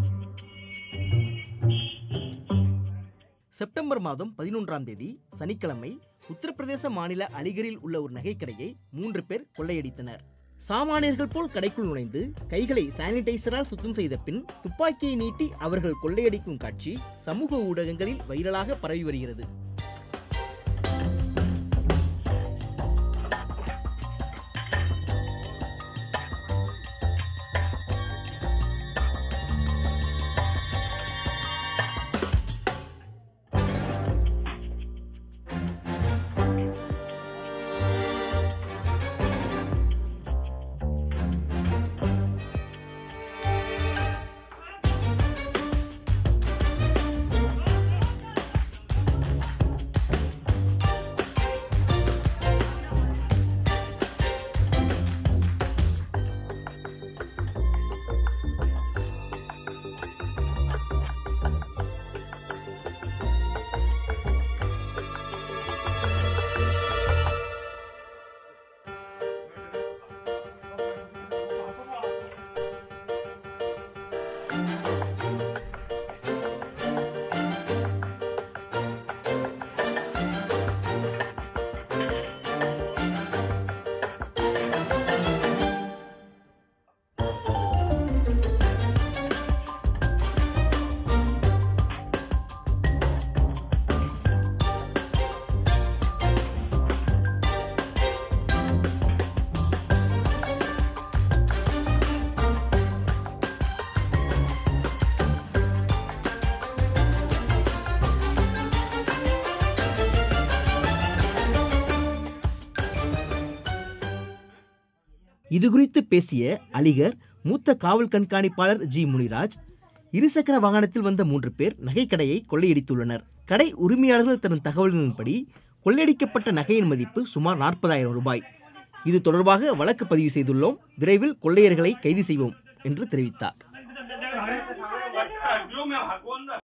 September மாதம் பதினொன்றாம் தேதி சனிக்கிழமை உத்தரப்பிரதேச மாநில அலிகரில் உள்ள ஒரு நகைக்கடையை மூன்று பேர் கொள்ளையடித்தனர் சாமானியர்கள் போல் கடைக்குள் நுழைந்து கைகளை சானிடைசரால் சுத்தம் செய்த பின் துப்பாக்கியை நீட்டி அவர்கள் கொள்ளையடிக்கும் காட்சி சமூக ஊடகங்களில் வைரலாக பரவி வருகிறது இது குறித்து பேசிய அலிகர் மூத்த காவல் கண்காணிப்பாளர் ஜி முனிராஜ் இருசக்கர வாகனத்தில் வந்த மூன்று பேர் நகைக்கடையை கொள்ளையடித்துள்ளனர் கடை உரிமையாளர்கள் தரும் தகவல்களின்படி கொள்ளையடிக்கப்பட்ட நகையின் மதிப்பு சுமார் நாற்பதாயிரம் ரூபாய் இது தொடர்பாக வழக்கு பதிவு செய்துள்ளோம் விரைவில் கொள்ளையர்களை கைது செய்வோம் என்று தெரிவித்தார்